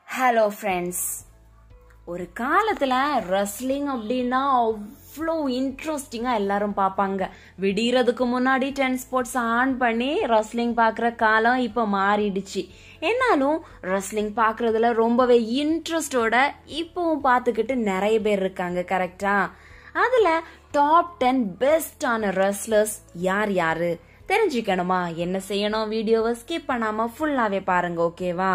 hello friends ஒரு காலத்தில் wrestling அப்படின்னா அவ்வளோ இன்ட்ரெஸ்டிங்காக எல்லாரும் பார்ப்பாங்க விடிகிறதுக்கு முன்னாடி டென் ஸ்போர்ட்ஸ் ஆன் பண்ணி ரெஸ்லிங் பார்க்குற காலம் இப்போ மாறிடுச்சு என்னாலும் ரெஸ்லிங் பார்க்குறதுல ரொம்பவே இன்ட்ரெஸ்டோட இப்போவும் பார்த்துக்கிட்டு நிறைய பேர் இருக்காங்க கரெக்டா அதில் டாப் டென் பெஸ்டான ரெஸ்லர்ஸ் யார் யாரு தெரிஞ்சுக்கணுமா என்ன செய்யணும் வீடியோவை ஸ்கிப் பண்ணாமல் ஃபுல்லாகவே பாருங்க ஓகேவா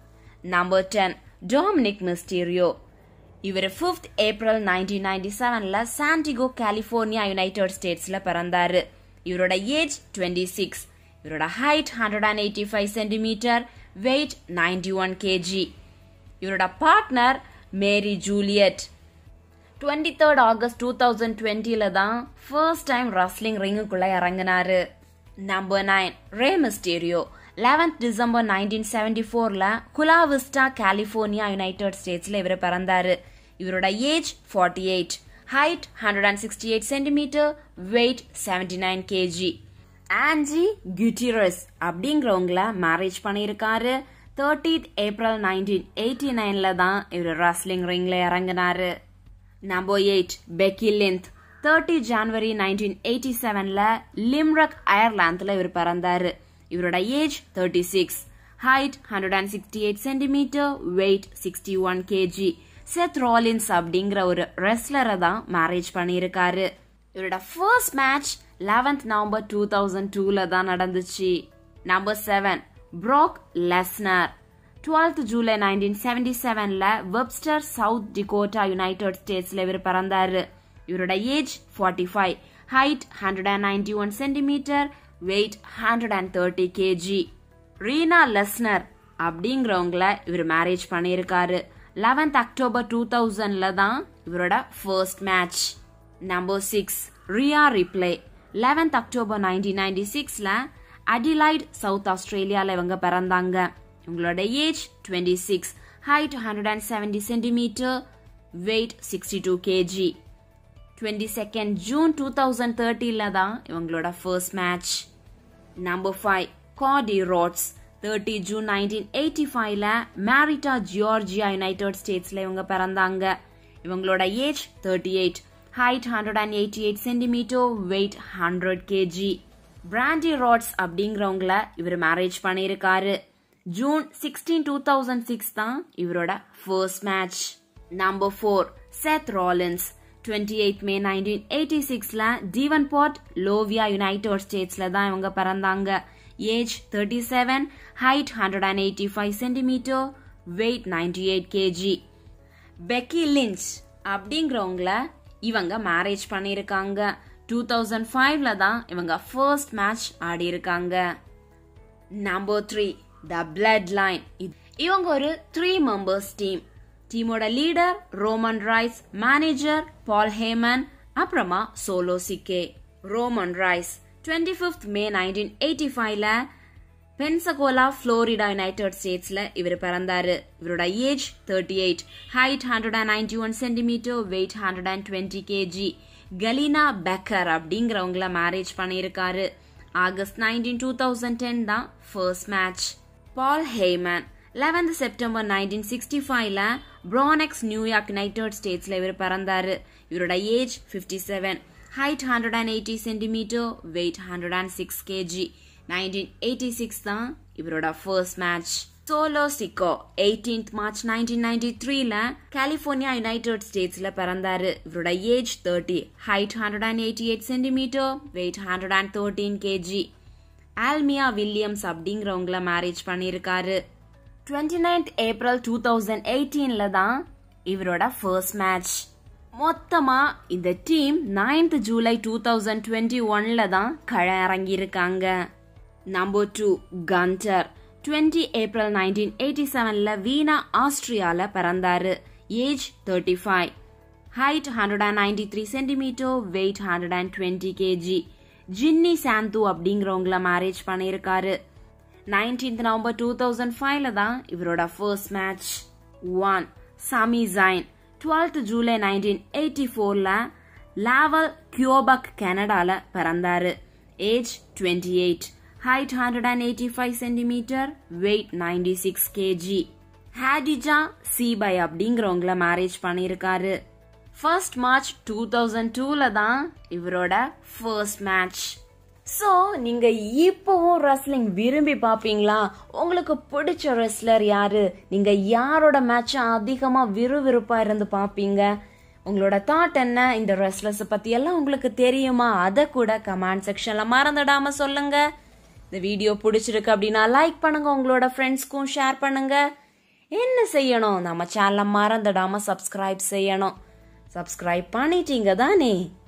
நம்பர் டென் டொமினிக் மிஸ்டீரியோ இவர் ஃபிஃப்த் ஏப்ரல் நைன்டீன் நைன்டி செவன்ல சாண்டிகோ கலிஃபோர்னியா யுனைடெட் ஸ்டேட்ஸ்ல பிறந்தாரு இவரோட ஏஜ் டுவெண்ட்டி சிக்ஸ் இவரோட height hundred and eighty five centimetre weight ninety one K G இவரோட partner Marie Juliet twenty third August two thousand டுவெண்ட்டில தான் first time wrestling ரிங்குக்குள்ள இறங்கினாரு number nine Rey Mysterio eleventh December nineteen seventy ஃபோர்ல Chula Vista California United ஸ்டேட்ஸ்ல இவர் பிறந்தாரு இவரோட age forty eight height hundred and sixty eight centimetre weight seventy nine K G Angie Gutierrez அப்படிங்கிறவங்கள மேரேஜ் பண்ணியிருக்காரு தேர்ட்டீத் ஏப்ரல் நைன்டீன் எயிட்டி நைன்ல தான் இவர் ரஸ்லிங் ரிங்ல இறங்கினாரு number eight Becky Lynch thirty January nineteen eighty செவன்ல லிம்ரக் அயர்லாந்துல இவர் பிறந்தாரு இவரோட age thirty six height hundred and sixty eight centimetre weight sixty one K G Seth Rollins அப்படிங்கிற ஒரு ரெஸ்லரை தான் மேரேஜ் பண்ணியிருக்காரு இவரோட first match eleventh November two thousand டூல தான் நடந்துச்சு number seven Brock Lesnar twelfth July nineteen seventy செவன்ல வெப்ஸ்டர் சவுத் டிகோட்டா யுனைடெட் ஸ்டேட்ஸ்ல இவர் பிறந்தாரு இவரோட age forty five height hundred and ninety one centimetre weight hundred and thirty K G Rena Lesnar அப்படிங்கிறவங்கள இவர் மேரேஜ் பண்ணியிருக்காரு லெவன்த் அக்டோபர் டூ தௌசண்ட்ல தான் இவரோட first match number six Rhea Ripley eleventh October nineteen ninety சிக்ஸ்ல அடிலைட் சவுத் ஆஸ்திரேலியால இவங்க பிறந்தாங்க இவங்களோட age twenty six height hundred and seventy centimetre weight sixty two KG twenty second June two thousand தேர்ட்டில தான் இவங்களோட first match number five Cody Rhodes thirty June nineteen eighty ஃபைவ்ல Marietta Georgia United ஸ்டேட்ஸ்ல இவங்க பிறந்தாங்க இவங்களோட age thirty eight height hundred and eighty eight centimetre weight hundred K G Brandi Rhodes அப்படிங்கிறவங்கள இவர் மேரேஜ் பண்ணியிருக்காரு June sixteen two thousand six தான் இவரோட first match number four Seth Rollins twenty eight May nineteen eighty சிக்ஸ்ல Davenport Iowa United ஸ்டேட்ஸ்ல தான் இவங்க பிறந்தாங்க age thirty seven height hundred and eighty five centimetre weight ninety eight K G Becky Lynch அப்படிங்கிறவங்கள இவங்க marriage பண்ணியிருக்காங்க two thousand ஃபைவ்ல தான் இவங்க ஃபர்ஸ்ட் மேட்ச் ஆடி இருக்காங்க number three the bloodline இவங்க ஒரு த்ரீ மெம்பர்ஸ் டீம் டீமோட leader Roman Reigns manager Paul Heyman அப்புறமா Solo Sikoa Roman Reigns twenty fifth May nineteen eighty ஃபைவ்ல பென்சகோலா புளோரிடா யுனைடெட் ஸ்டேட்ஸ்ல இவர் பிறந்தாரு இவரோட age thirty eight height hundred and ninety one centimetre weight hundred and twenty K G Galina Becker அப்படிங்கிறவங்கள marriage பண்ணியிருக்காரு August nineteen two thousand ten தான் first match Paul Heyman eleventh September nineteen sixty ஃபைவ்ல Bronx New York United ஸ்டேட்ஸ்ல இவர் பிறந்தாரு இவரோட age fifty seven height hundred and eighty centimetre weight hundred and six K G nineteen eighty six தான் இவரோட first match Solo Sikoa eighteenth March nineteen ninety த்ரீல California United ஸ்டேட்ஸ்ல பிறந்தாரு இவரோட age thirty height hundred and eighty eight centimetre weight hundred and thirteen K G ஆல்மியா Williams அப்படிங்கிறவங்கள marriage பண்ணியிருக்காரு twenty ninth April two thousand எயிட்டீன்ல தான் இவரோட ஃபர்ஸ்ட் மேட்ச் மொத்தமா இந்த team ninth July two thousand twenty ஒன்ல தான் கள இறங்கியிருக்காங்க number two Gunther twenty April nineteen eighty செவன்ல வீணா ஆஸ்திரியால பிறந்தாரு age thirty five height hundred and ninety three centimetre weight hundred and twenty K G Jinny Sandhu அப்படிங்கிறவங்கள மேரேஜ் பண்ணியிருக்காரு நைன்டீன்த் நவம்பர் டூ தௌசண்ட் ஃபைவ்ல தான் இவரோட first match one Sami Zayn twelfth July nineteen eighty ஃபோர்ல Laval Quebec கனடால பிறந்தாரு age twenty eight height hundred and eighty five centimetre weight ninety six K G ஹேடிஜா சீபை அப்படிங்கிறவங்கள மேரேஜ் பண்ணியிருக்காரு ஃபர்ஸ்ட் மார்ச் டூ தௌசண்ட் டூல தான் இவரோட ஃபர்ஸ்ட் மேட்ச் ஸோ நீங்க இப்போவும் ரெஸ்லிங் விரும்பி பார்ப்பீங்களா உங்களுக்கு பிடிச்ச ரெஸ்லர் யாரு நீங்க யாரோட மேட்ச் அதிகமா விறுவிறுப்பா இருந்து பார்ப்பீங்க உங்களோட தாட் என்ன இந்த ரெஸ்லர்ஸ் பத்தி எல்லாம் உங்களுக்கு தெரியுமா அதை கூட கமெண்ட் செக்ஷன்ல மறந்துடாம சொல்லுங்க இந்த வீடியோ பிடிச்சிருக்கு அப்படின்னா லைக் பண்ணுங்க உங்களோட ஃப்ரெண்ட்ஸ்க்கும் ஷேர் பண்ணுங்க என்ன செய்யணும் நம்ம சேனலை மறந்துடாம சப்ஸ்கிரைப் செய்யணும் சப்ஸ்கிரைப் பண்ணிட்டீங்க தானே